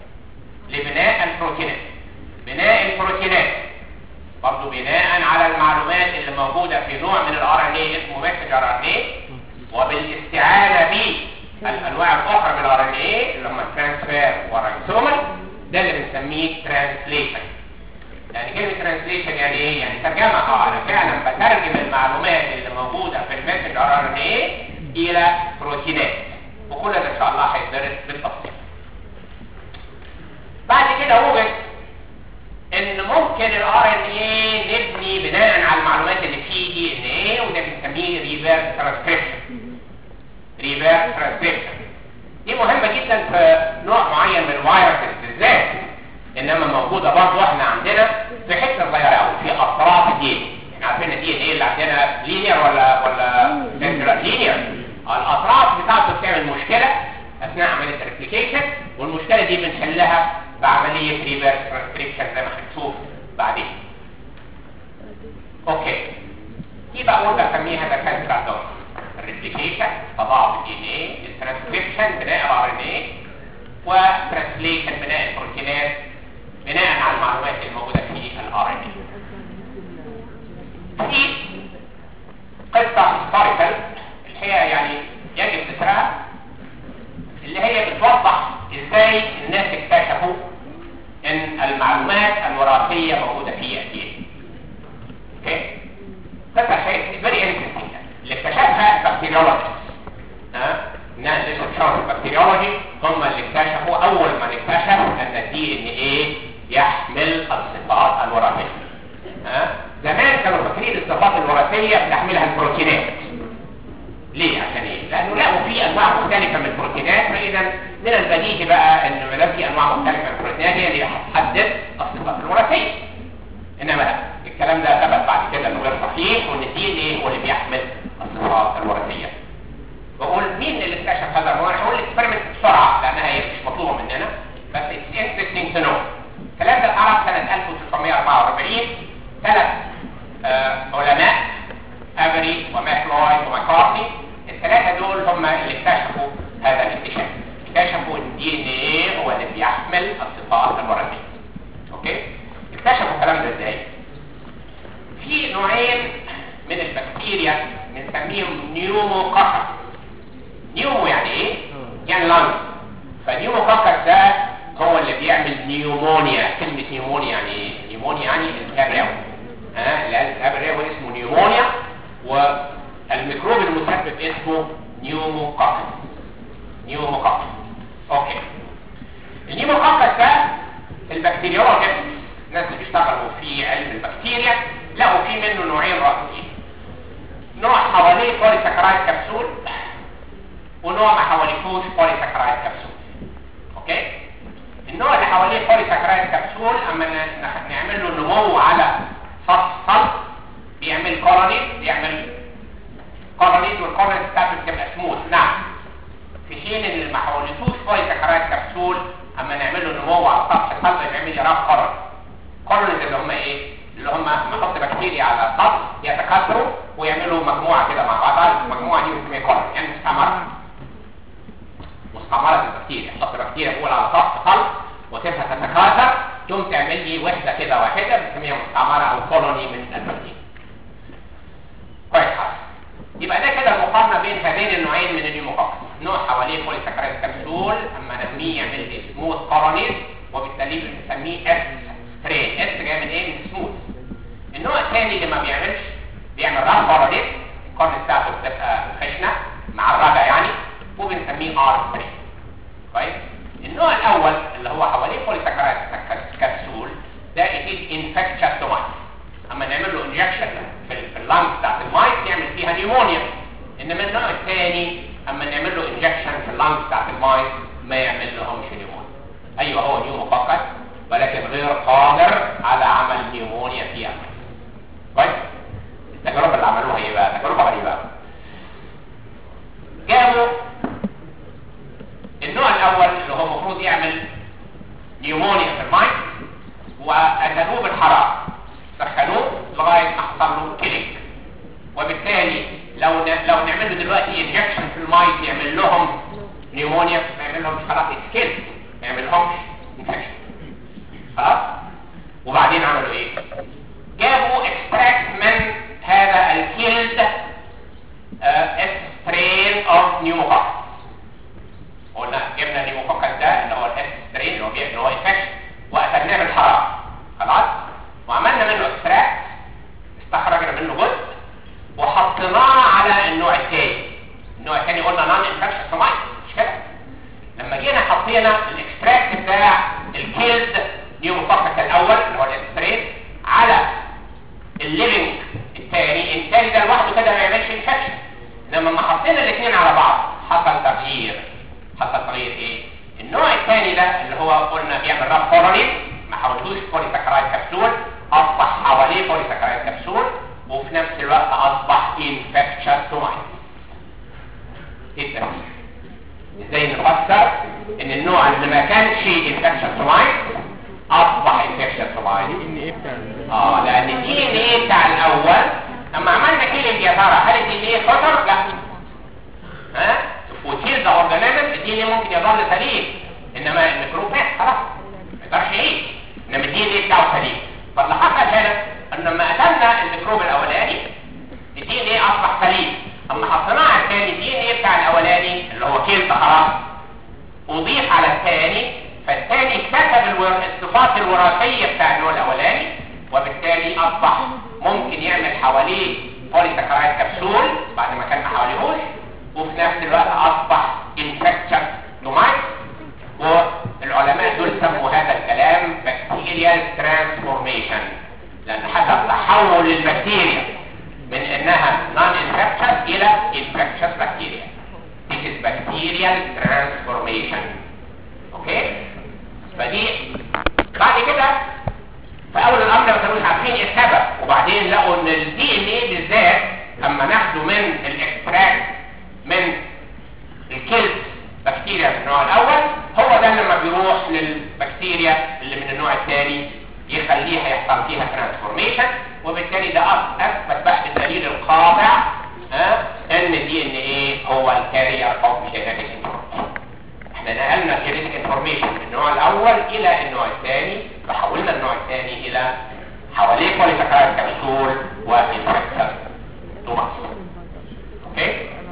لبناء البروتينات بناء البروتينات برضه بناء على المعلومات اللي موجوده في نوع من الار ان ايه اسمه ماسنجر ار ان ايه وبالاستعانه بالانواع الاخرى من الار ان ايه اللي هم الترانسفير والرايبوسومال ده اللي بنسميه ترانسليشن يعني كلمه ترانسليشن يعني ايه يعني ترجمه اه انا فعلا بترجم المعلومات اللي موجوده في المسنجر ار ان ايه الى بروتينات وكل ده ان شاء الله هيتدرس بالتفصيل بعد كده وجد ان ممكن الار ان ايه نبني بناء على المعلومات اللي فيه دي ان ايه وده بنسميه ريفيرس ترانسكريبشن ريفيرس ترانسكريبشن دي مهمة جدا في نوع معين من الفيروسز بالذات انما موجودة برضه احنا عندنا في حتة صغيرة قوي في اطراف الدين احنا عارفين الدي ان ايه اللي عندنا لينير ولا ولا سنترال لينير الاطراف بتاعته بتعمل مشكلة اثناء عملية الريبليكيشن والمشكلة دي بنحلها بعملية ريفيرس ترانسكريبشن زي ما هنشوف بعدين اوكي دي بقى اقول بسميها ده سنترال دوز الريبليكيشن تضاعف الدي ان ايه الترانسكريبشن بناء الار ان ايه وترانسليشن بناء البروتينات بناء على المعلومات الموجوده في الار ان ايه في قصه هيستوريكال الحقيقه يعني يجب ذكرها اللي هي بتوضح ازاي الناس اكتشفوا ان المعلومات الوراثيه موجوده في الدي اوكي قصه شيء فيري انترستنج اللي اكتشفها البكتيريولوجي ها الناس اللي شرحوا البكتيريولوجي هم اللي اكتشفوا اول من اكتشف ان الدي ان ايه يحمل الصفات الوراثيه ها زمان كانوا فاكرين الصفات الوراثيه بتحملها البروتينات ليه عشان ايه لانه لقوا في انواع مختلفه من البروتينات فاذا من البديهي بقى ان ما دام في انواع مختلفه من البروتينات هي اللي هتحدد الصفات الوراثيه انما لا الكلام ده ثبت بعد كده انه غير صحيح وان الدي ان ايه هو اللي بيحمل الصفات الوراثيه بقول مين اللي اكتشف هذا الموضوع هقول الاكسبيرمنت بسرعه لانها هي مش مطلوبه مننا بس اتس انترستنج تو نو الكلام ده اتعرف سنه 1944 ثلاث آه علماء افري وماكلويد وماكارتي الثلاثه دول هم اللي اكتشفوا هذا الاكتشاف اكتشفوا ان الدي ان ايه هو اللي بيحمل الصفات الوراثيه اوكي اكتشفوا الكلام ده ازاي في نوعين من البكتيريا بنسميهم نيوموكوكس نيومو يعني ايه يعني لانج فنيوموكوكس ده هو اللي بيعمل نيومونيا كلمه نيومونيا يعني ايه نيومونيا يعني التهاب رئوي ها الالتهاب الرئوي اسمه نيومونيا الميكروب المسبب اسمه نيوموكوكس نيوموكوكس اوكي النيوموكوكس ده البكتيريولوجيست الناس اللي بيشتغلوا في علم البكتيريا لقوا في منه نوعين رئيسيين نوع حواليه بوليساكرايد كبسول ونوع ما حواليهوش بوليساكرايد كبسول اوكي النوع اللي حواليه بوليساكرايد كبسول اما ن- نخ- نعمل له نمو على سطح صلب بيعمل كولوني بيعمل كولونيز والكولونيز بتاعته بتبقى سموث نعم في حين ان اللي ما حولتوش بوليساكرايد كبسول اما نعمل له نمو على سطح صلب بيعمل يراه كولوني كولونيز اللي هم ايه اللي هم نحط بكتيريا على سطح يتكاثروا ويعملوا مجموعه كده مع بعضها المجموعه دي بتسميها كولوني يعني مستعمره مستعمره البكتيريا حط بكتيريا فوق على سطح صلب وتبقى تتكاثر تقوم تعمل لي وحده كده واحده بنسميها مستعمره او كولوني من البكتيريا كويس خالص يبقى ده كده المقارنه بين هذين النوعين من النيوموكوكس نوع حواليه بوليساكرايد كبسول اما نسميه يعمل لي سموث كولونيز وبالتالي بنسميه اس سترين اس جاي من ايه من سموث النوع الثاني اللي ما بيعملش بيعمل راس كولونيز الكورن بتاعته بتبقى خشنه معرجه يعني وبنسميه ار سترين كويس النوع الاول اللي هو حواليه بوليساكرايد كبسول ده اكيد انفكشن تومايت اما نعمل له انجكشن في ال- في اللنج بتاعت المايت يعمل فيها نيمونيا انما النوع الثاني اما نعمل له انجكشن في اللنج بتاعت المايت ما يعمل لهمش نيمونيا ايوه هو نيوموكوكس ولكن غير قادر على عمل نيمونيا فيها كويس التجربه اللي عملوها ايه بقى تجربه غريبه أوي. جابوا النوع الاول اللي هو المفروض يعمل نيومونيا في المايت وقتلوه بالحراره سخنوه لغايه ما حصل له كليك وبالتالي لو ن... لو نعمل له دلوقتي انجكشن في المايت يعمل لهم نيومونيا ما يعمل لهمش خلاص سكيل ما يعمل لهمش انفكشن خلاص وبعدين عملوا ايه جابوا اكستراكت من هذا الكيلد سترين اوف نيوموكوكس قلنا جبنا نيوموكوكس ده اللي هو الاس سترين اللي هو بي- اللي هو انفكشن وقتلناه بالحراره خلاص وعملنا منه اكستراكت استخرجنا منه جزء وحطيناه على النوع الثاني النوع الثاني قلنا نون انفكشن سمايت مش كده لما جينا حطينا الاكستراكت بتاع الكيلد نيوموكوكس الاول اللي هو الاسترين على الليفنج الثاني الثاني ده لوحده كده ما يعملش انفكشن انما لما حطينا الاثنين على بعض حصل تغيير حصل تغيير ايه النوع الثاني ده اللي هو قلنا بيعمل راب كولوني ما حولتوش بوليساكرايد كبسول اصبح حواليه بوليساكرايد كبسول وفي نفس الوقت اصبح انفكشن تومايت ايه التغيير ازاي نفسر ان النوع اللي ما كانش انفكشن تومايت اصبح انفكشن تومايت ان ايه بتاع اه لان الدي ان ايه بتاع الاول لما عملنا كيلينج يا ترى هل الدي ان ايه خطر؟ لا ها وتشيل ده اورجانيزم الدي ان ايه ممكن يظل سليم انما الميكروب مات خلاص ما يقدرش يعيش انما الدي ان ايه بتاعه سليم فاللي حصل هنا ان لما قتلنا الميكروب الاولاني الدي ان ايه اصبح سليم اما حطيناه على الثاني الدي ان ايه بتاع الاولاني اللي هو كيل خلاص اضيف على الثاني فالثاني اكتسب الور- الصفات الوراثيه بتاع النوع الاولاني وبالتالي اصبح ممكن يعمل حواليه بوليساكرايد كبسول بعد ما كان ما حواليهوش وفي نفس الوقت اصبح انفكشن تومايت والعلماء دول سموا هذا الكلام بكتيريال ترانسفورميشن لان حصل تحول للبكتيريا من انها نون انفكشن الى انفكشن بكتيريا This is bacterial transformation. اوكي؟ فدي بعد كده في اول الامر ما كانوش عارفين ايه السبب وبعدين لقوا ان الدي ان ايه بالذات اما ناخده من الاكستراكت من الكلب بكتيريا من النوع الاول هو ده لما بيروح للبكتيريا اللي من النوع الثاني يخليها يحصل فيها ترانسفورميشن وبالتالي ده أث- اثبت بقى بالدليل القاطع ها ان الدي ان ايه هو الكارير اوف جينيتك انفورميشن احنا نقلنا الجينيتك انفورميشن من النوع الاول الى النوع الثاني فحولنا النوع الثاني الى حواليه بوليساكرايد كبسول وانفكتر توماس اوكي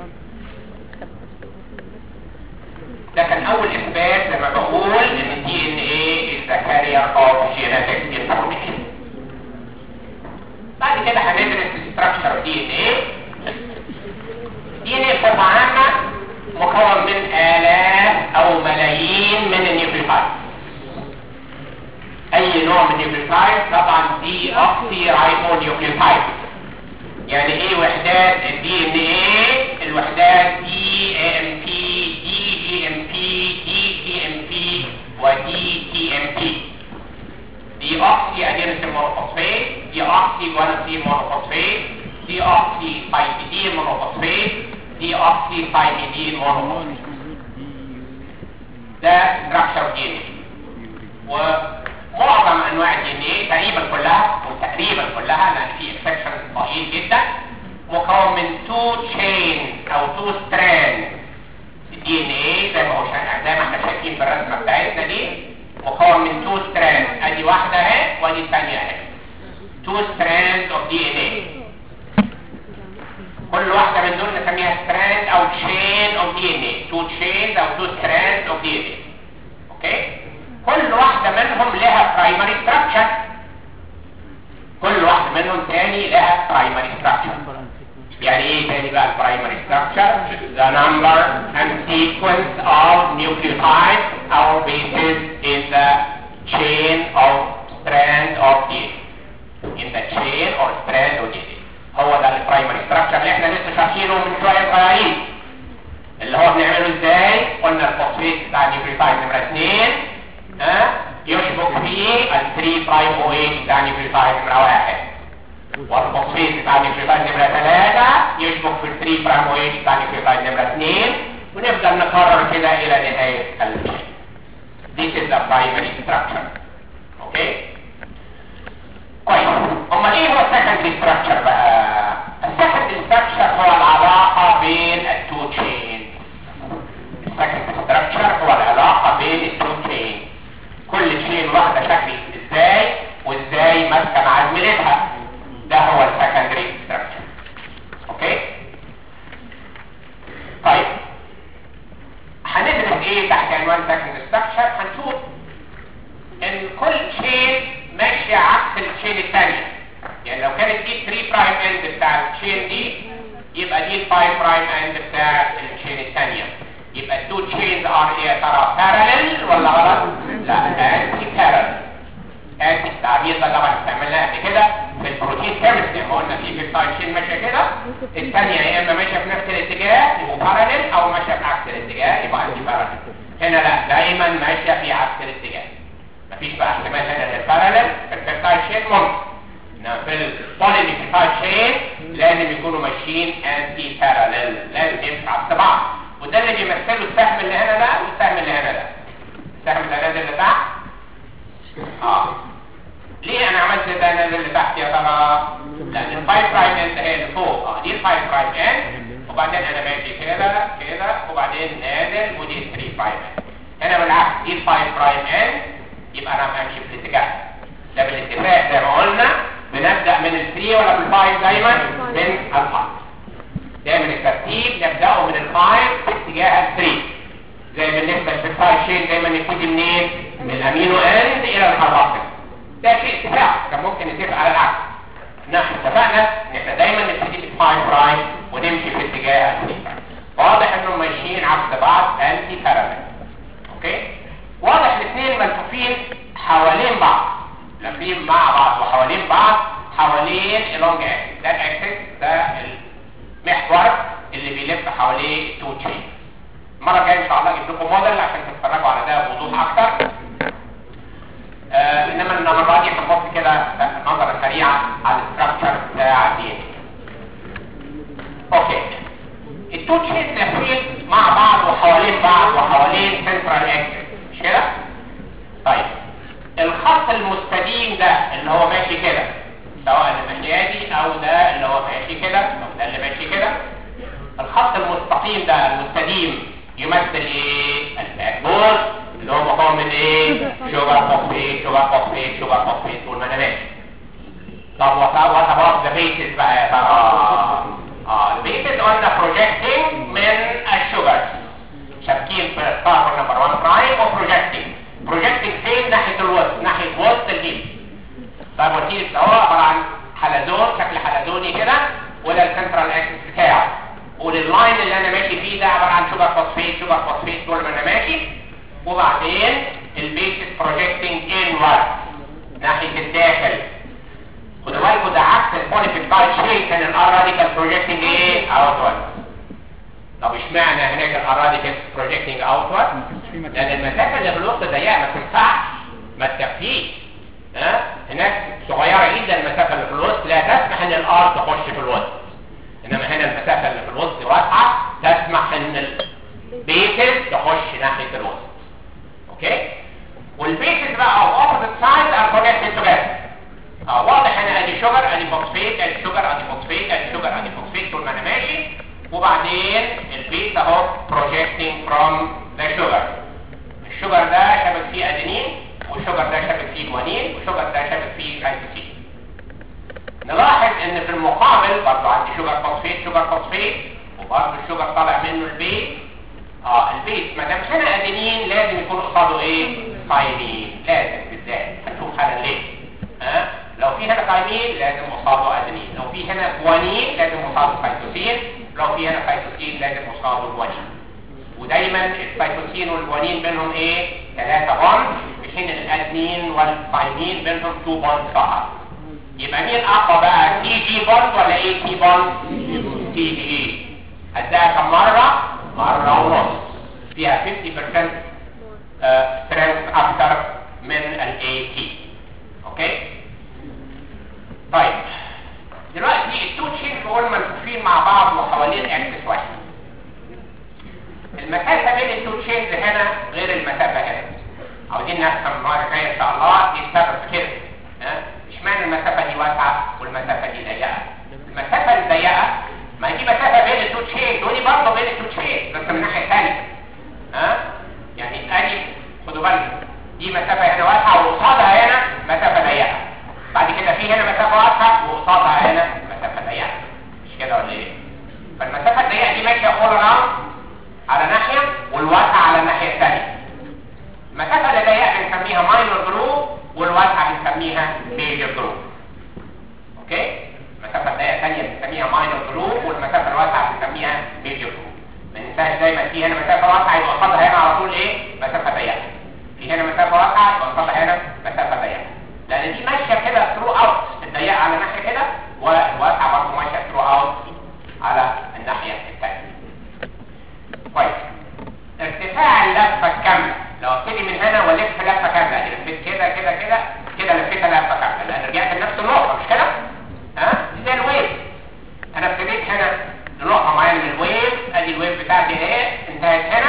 ده كان اول اثبات لما بقول ان الدي ان ايه is the carrier of genetic information بعد كده هندرس الاستراكشر دي ان ايه نيوكليوتايد يعني ايه وحدات الدي ان ايه الوحدات دي ام بي دي جي ام بي دي جي ام بي ودي تي ام بي دي اوكسي ادينوسين مونوفوسفات دي اوكسي جوانوسين مونوفوسفات دي اوكسي بايبيدين مونوفوسفات دي اوكسي بايبيدين مونوفوسفات ده ستراكشر دي ان ومعظم انواع الدي ان ايه تقريبا كلها وتقريبا كلها لان في اكسبشن ضئيل جدا مكون من تو تشين او تو ستراند الدي ان ايه زي ما هو شا- زي ما احنا شايفين بالرسمه بتاعتنا دي مكون من تو ستراند ادي واحده اهي وادي الثانيه اهي تو ستراند اوف دي ان ايه كل واحده من دول نسميها ستراند او تشين اوف دي ان ايه تو تشينز او تو ستراند اوف دي ان ايه اوكي كل واحده منهم لها برايمري ستراكشر كل واحده منهم تاني لها برايمري ستراكشر يعني ايه تاني بقى البرايمري ستراكشر the number and sequence of nucleotides or bases in the chain of strand of DNA in the chain or strand of DNA هو ده البرايمري ستراكشر اللي احنا لسه شارحينه من شويه صغيرين اللي هو بنعمله ازاي قلنا الفوسفيت بتاع النيوكليوتايد نمره 2 ها يشبك فيه ال 3 برايم او اتش بتاع النيوكليوتايد نمره 1 والفوسفيت بتاع النيوكليوتايد نمره 3 يشبك في ال 3 برايم او اتش بتاع النيوكليوتايد نمره 2 ونفضل نكرر كده الى نهايه الشيء This is the primary structure. Okay? كويس امال ايه هو السكندري ستراكشر بقى السكندري ستراكشر هو العلاقه بين التو تشين السكندري ستراكشر هو العلاقه بين التو تشين كل تشين واخده شكل ازاي وازاي ماسكه مع زميلتها ده هو السكندري ستراكشر اوكي طيب هندرس ايه تحت عنوان سكندري ستراكشر هنشوف ان كل تشين ماشيه عكس التشين الثانيه يعني لو كانت دي 3 برايم اند بتاع التشين دي يبقى دي 5 برايم اند بتاع التشين الثانيه يبقى التو تشينز ار ايه يا ترى بارالل ولا غلط لا انتي بارالل انتي التعبير ده طبعا استعملناه قبل كده في البروتين كيمستري لما قلنا في بيبتايد تشين ماشيه كده الثانيه يا اما ماشيه في نفس الاتجاه يبقوا بارالل او ماشيه في عكس الاتجاه يبقى انتي بارالل هنا لا دايما ماشيه في عكس الاتجاه مفيش بقى احتمال هنا للبارالل في البيبتايد شين ممكن انما في البوليبيبتايد شين لازم يكونوا ماشيين انتي بارالل لازم يمشوا عكس بعض وده اللي بيمثله السهم اللي هنا ده والسهم اللي هنا ده السهم اللي نازل لتحت اه ليه انا عملت ده نازل لتحت يا ترى لان الفايف برايم اند هي اللي فوق اه دي الفايف برايم اند وبعدين انا ماشي كده كده وبعدين نازل ودي 3 برايم اند هنا بالعكس دي الفايف برايم اند يبقى انا همشي في الاتجاه ده بالاتفاق زي ما قلنا بنبدا من الثري ولا بالفايف دايما من الفايف دايما الترتيب نبداه من الفايف في اتجاه الثري زي بالنسبه للفايف شين دايما نبتدي منين من الامينو اند الى الكربوكسيل ده شيء اتفاق كان ممكن نتفق على العكس نحن اتفقنا ان احنا دايما نبتدي بالفايف برايم ونمشي في اتجاه الثري واضح انهم ماشيين عكس بعض انتي بارالل اوكي واضح الاثنين ملفوفين حوالين بعض لافين مع بعض وحوالين بعض حوالين اللونج اكسس ده الاكسس ده المحور اللي بيلف حواليه التو تشين المره الجايه ان شاء الله اجيب لكم موديل عشان تتفرجوا على ده بوضوح اكتر آه انما المره دي هنحط كده نظره سريعه على الاستراكشر بتاع الدي ان اوكي التو تشين لافين مع بعض وحوالين بعض وحوالين سنترال اكسس مش كده طيب الخط المستديم ده اللي هو ماشي كده سواء الناحيه دي او ده اللي هو ماشي كده او ده اللي ماشي كده الخط المستقيم ده المستديم يمثل ايه الباك بون اللي هو مكون من ايه شوجر فوسفيت شوجر فوسفيت شوجر فوسفيت طول ما انا ماشي طب وات اباوت ذا بيسز بقى يا ترى اه البيسز قلنا بروجكتنج من الشوجرز شابكين في الكاربون نمبر 1 برايم وبروجكتنج بروجكتنج فين ناحيه الوسط ناحيه وسط الهيم طيب والهيم هو عباره عن حلزون شكل حلزوني كده وده السنترال اكسس بتاعه ولللاين اللي انا ماشي فيه ده عباره عن شوجر فوسفيت شوجر فوسفيت طول ما انا ماشي وبعدين البيسز بروجكتنج انورد ناحيه الداخل خدوا بالكم ده عكس البوليبيبتايد شيء كان الار راديكال بروجيكتنج ايه اوتورد طب اشمعنى هناك الار راديكال بروجيكتنج اوتورد لان المسافه اللي في الوسط ضيقه ما تنفعش ما تكفيش ها هناك صغيره جدا المسافه اللي في الوسط لا تسمح ان الار تخش في الوسط انما هنا المسافه اللي في الوسط واسعه تسمح ان البيتس تخش ناحيه الوسط اوكي والبيتس بقى او اوبوزيت سايد ار كونكتد توجذر اه واضح انا ادي شوجر ادي فوسفيت ادي شوجر ادي فوسفيت ادي شوجر ادي فوسفيت طول ما انا ماشي وبعدين البيت اهو projecting from the sugar الشوجر ده شبك فيه ادينين والشوجر ده شبك فيه جوانين والشوجر ده شبك فيه سايتوسين نلاحظ ان في المقابل برضه عندي شوجر فوسفيت شوجر فوسفيت وبرضه الشوجر طالع منه البيت اه البيت ما دام هنا ادينين لازم يكون قصاده ايه ثايمين لازم بالذات هنشوف حالا ليه ها أه؟ لو في هنا ثايمين لازم قصاده ادينين لو في هنا جوانين لازم قصاده سايتوسين لو في هنا سايتوسين لازم قصاده جوانين ودايما السايتوسين والجوانين بينهم ايه ثلاثة بوند في حين الادنين والثايمين بينهم 2 بوند فقط يبقى مين اقوى بقى تي جي بوند ولا ايه تي بوند تي جي هديها كم مرة مرة ونص فيها 50% سترينث اكتر من الاي تي اوكي طيب دلوقتي التو تشين دول ملفوفين مع بعض وحوالين اكسس واحد المسافة بين التو تشينز هنا غير المسافة هنا عاوزين نفهم المرة الجاية ان شاء الله ايه السبب في كده ها اشمعنى المسافة دي واسعة والمسافة دي ضيقة المسافة الضيقة ما دي مسافة بين التو تشينز ودي برضه بين التو تشينز بس من الناحية الثانية ها يعني ادي خدوا بالكم دي مسافة هنا واسعة وقصادها هنا مسافة ضيقة بعد كده في هنا مسافة واسعة وقصادها هنا مسافة ضيقة مش كده ولا ايه؟ فالمسافة الضيقة دي ماشية اول اراوند على ناحية والواسعة على الناحية الثانية المسافة اللي ضيقة بنسميها ماينور جروب والواسعة بنسميها ميجر جروب اوكي؟ المسافة الضيقة الثانية بنسميها ماينور جروب والمسافة الواسعة بنسميها ميجر جروب ما ننساش دايما في هنا مسافة واسعة يبقى قصادها هنا على طول ايه؟ مسافة ضيقة في هنا مسافة واسعة يبقى قصادها هنا مسافة ضيقة لان دي ماشيه كده ثرو اوت الضيقه على ناحيه كده والواسعه برضه ماشيه ثرو اوت على الناحيه الثانيه كويس ارتفاع اللفه الكامله لو ابتدي من هنا والف لفه كامله لفيت كده كده كده كده لفيتها لفه كامله لان رجعت لنفس النقطه مش كده ها زي الويف انا ابتديت هنا لنقطه معينه من الويف ادي الويف بتاعتي اهي انتهت هنا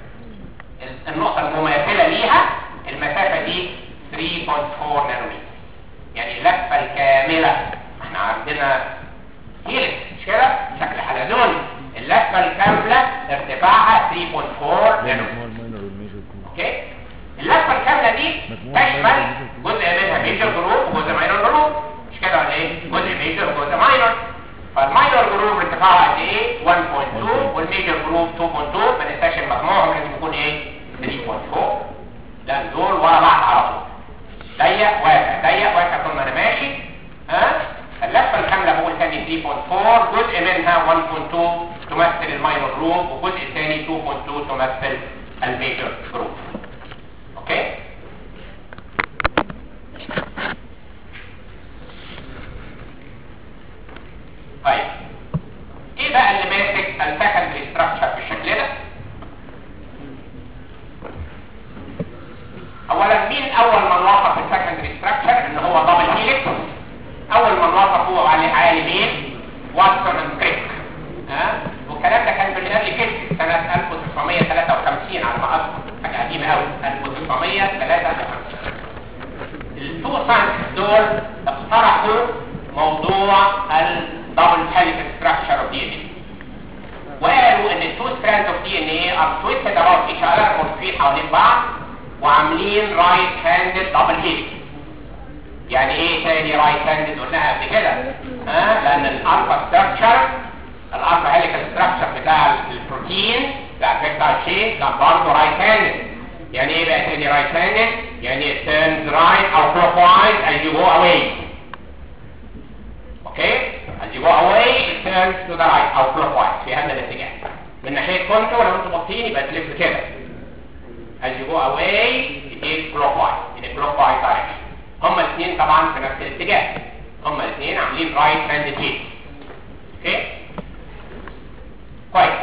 النقطه المماثله ليها المسافه دي 3.4 نانومتر يعني اللفة الكاملة احنا عندنا هيلكس مش كده شكل حلزوني اللفة الكاملة ارتفاعها 3.4 نانومتر اوكي اللفة الكاملة دي تشمل جزء منها ميجر جروب وجزء ماينور جروب مش كده ولا ايه جزء ميجر وجزء ماينور فالماينور جروب ارتفاعها قد ايه 1.2 والميجر جروب 2.2 ما ننساش المجموع لازم يكون ايه 3.4 لان دول ورا بعض على طول ضيق واسع ضيق واسع طول ما انا ماشي ها اللفه الكامله بقول ثاني 3.4 جزء منها 1.2 تمثل الماينور جروب والجزء الثاني 2.2 تمثل الميجر جروب اوكي طيب ايه بقى اللي ماسك السكندري ستراكشر بالشكل ده اولا مين اول من وصف السكندري ستراكشر ان هو دبل هيليكس اول من وصف هو علي عالمين واتسون اند كريك ها والكلام ده كان في الايرلي كيس سنه 1953 على ما اذكر حاجه قديمه قوي 1953 التو ساينس دول اقترحوا موضوع الدبل هيليكس ستراكشر اوف دي ان اي وقالوا ان التو ستراندز اوف دي ان اي ار تويستد اباوت ايتش اذر مرتفعين حوالين بعض وعاملين رايت هاندد دبل هيليكس يعني ايه تاني رايت هاندد قلناها قبل كده ها لان الالفا ستراكشر الالفا هيليكال ستراكشر بتاع البروتين بتاع البيبتايد شين كان برضه رايت هاندد يعني ايه بقى تاني رايت هاندد يعني it turns right او clockwise as you go away اوكي as you go away it turns to the right او clockwise في هذا الاتجاه من ناحيه كنتوا لو انتوا باصين يبقى تلف كده as you go away it is clockwise in a clockwise direction هما الاثنين طبعا في نفس الاتجاه هما الاثنين عاملين رايت هاند تشين اوكي كويس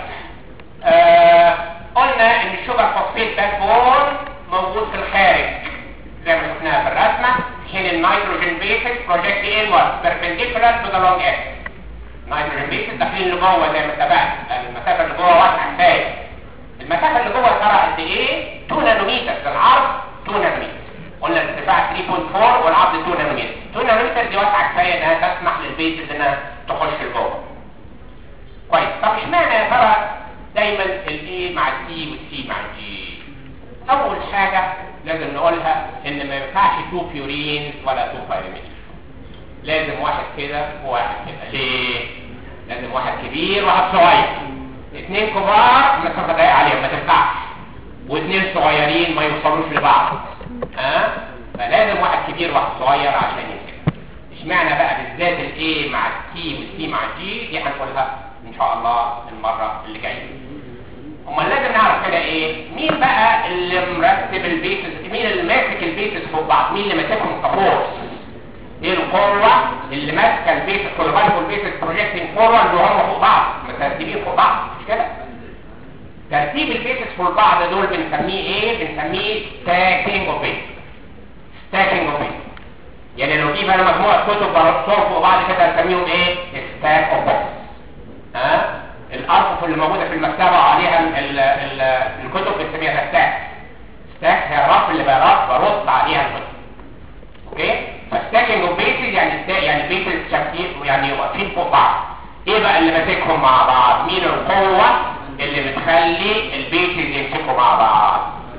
آه قلنا ان الشوجر فوسفيت باك بون موجود في الخارج زي ما شفناها في الرسمه حين النيتروجين بيسز بروجكت انورد بيربنديكولار تو ذا لونج اكس النيتروجين بيسز داخلين لجوه زي ما اتفقنا المسافه اللي جوه واسعه كفايه المسافه اللي جوه ترى قد ايه 2 نانومتر العرض 2 نانومتر قلنا الارتفاع 3.4 والعرض 2 نانومتر 2 نانومتر دي واسعه كفايه انها تسمح للبيسز انها تخش لجوه كويس طب اشمعنى يا ترى دايما الاي مع السي والسي مع الجي اول حاجه لازم نقولها ان ما ينفعش تو بيورين ولا تو بايرمين لازم واحد كده وواحد كده ليه لازم واحد كبير وواحد صغير اثنين كبار مسافه ضيقه عليهم ما تنفعش واثنين صغيرين ما يوصلوش لبعض ها أه؟ فلازم واحد كبير وواحد صغير عشان يمسك اشمعنى بقى بالذات الاي مع السي والسي مع الجي دي هنقولها ان شاء الله المره اللي جايه امال لازم نعرف كده ايه مين بقى اللي مرتب البيسز مين اللي ماسك البيسز فوق بعض مين اللي ماسكهم كفورس ايه القوه اللي ماسكه البيسز كل بالكم البيسز بروجيكتنج فورورد وهم فوق بعض مترتبين فوق بعض مش كده ترتيب البيسز فوق بعض دول بنسميه ايه بنسميه ستاكينج اوف بيسز ستاكينج اوف بيسز يعني لو جيب انا مجموعه كتب برصهم فوق بعض كده هنسميهم ايه ستاك اوف بيسز ها الارفف اللي موجوده في المكتبه عليها ال ال الكتب بنسميها ستاك ستاك هي الرف اللي برص برص عليها الكتب اوكي فستاكينج اوف بيسز يعني ستاك يعني بيسز شكلين يعني واقفين فوق بعض ايه بقى اللي ماسكهم مع بعض مين القوه اللي بتخلي البيسز يمسكوا مع بعض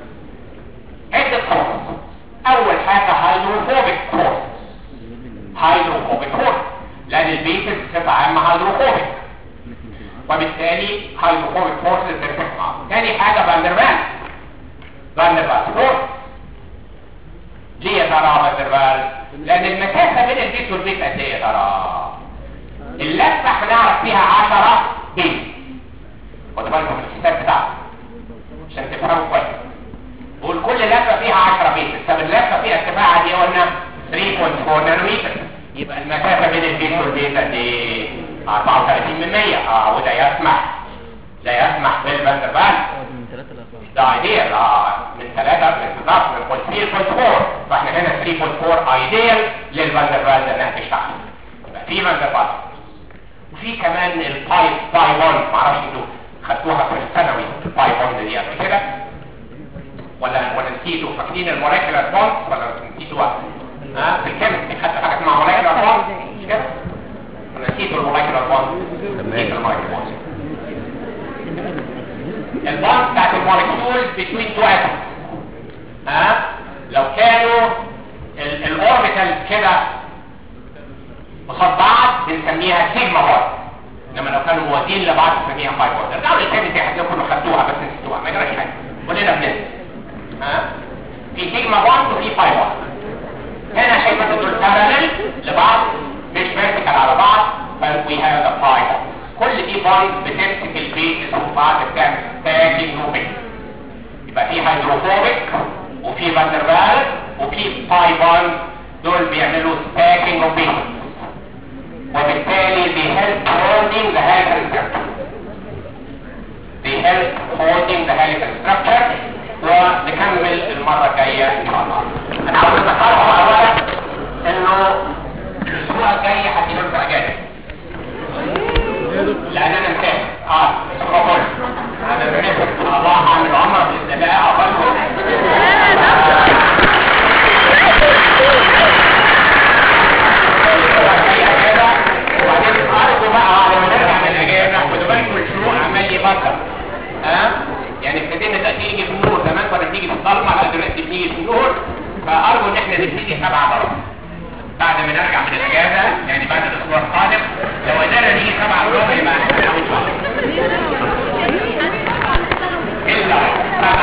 عده فورس اول حاجه هيدروفوبيك فورس هيدروفوبيك فورس لان البيسز بصفه عامه هيدروفوبيك وبالتالي هيدروفوبيك فورسز بتمسك بعض تاني حاجه فاندربال فاندربال فورس ليه يا ترى فاندربال لان المسافه بين البيت والبيت قد ايه يا ترى اللفه هنعرف فيها 10 بيت خدوا بالكم من الحساب بتاعه عشان تفهموا كويس بقول كل لفه فيها 10 بيت طب اللفه فيها ارتفاع قد ايه قلنا 3.4 نانومتر يبقى المسافه بين البيت والبيت قد ايه 34 من 100 اه وده يسمح لا يسمح بالفاندربال من ثلاثة لأربعة ده ايديال اه من 3 بالظبط من 3.4 فاحنا هنا 3.4 ايديال للفاندربال انها تشتغل يبقى في فاندربال وفي كمان الباي باي 1 معرفش انتوا خدتوها في الثانوي الباي 1 دي قبل كده ولا ولا نسيتوا فاكرين الموليكولار بوند ولا نسيتوها ها في الكيمستري خدت حاجه اسمها موليكولار بوند مش كده ولا نسيتوا الموليكولار بوند نسيتوا الموليكولار بوند البوند بتاعت الموليكيولز بين تو اتومز ها لو كانوا الاوربيتال كده قصاد بعض بنسميها سيجما بوند انما لو كانوا موازين لبعض بنسميها باي بوند ارجعوا للكيمستري هتلاقوا كلكم خدتوها بس نسيتوها ما يجراش حاجه كلنا بننسى ها في سيجما بوند وفي باي بوند هنا شايفين دول بارالل لبعض مش فيرتيكال على بعض بل وي هاف ذا باي كل دي بوند بتمسك البيسز فوق بعض بتعمل ستاكينج موفمنت يبقى في هيدروفوبيك وفي فاندربال وفي باي بوند دول بيعملوا ستاكينج اوف بيسز وبالتالي they help holding the helical structure they help holding the helical structure ونكمل المرة الجاية ان شاء الله انا عاوز اتفرقوا اولا انه الاسبوع الجاي هتنام في اجازة لان انا مسافر اه الاسبوع كله انا مسافر الله هعمل عمرة باذن الله اقبلكم وبعدين ارجو بقى على ما نرجع من الاجازه خدوا بالكم الشروق عمال يبطل ها يعني ابتدينا دلوقتي نيجي في النور زمان كنا بنيجي في الضلمه لا دلوقتي بنيجي في النور فارجو ان احنا نبتدي سبعة ضرب بعد ما نرجع من الاجازه يعني بعد الاسبوع القادم لو قدرنا نيجي سبعة ضرب يبقى احنا ان شاء الله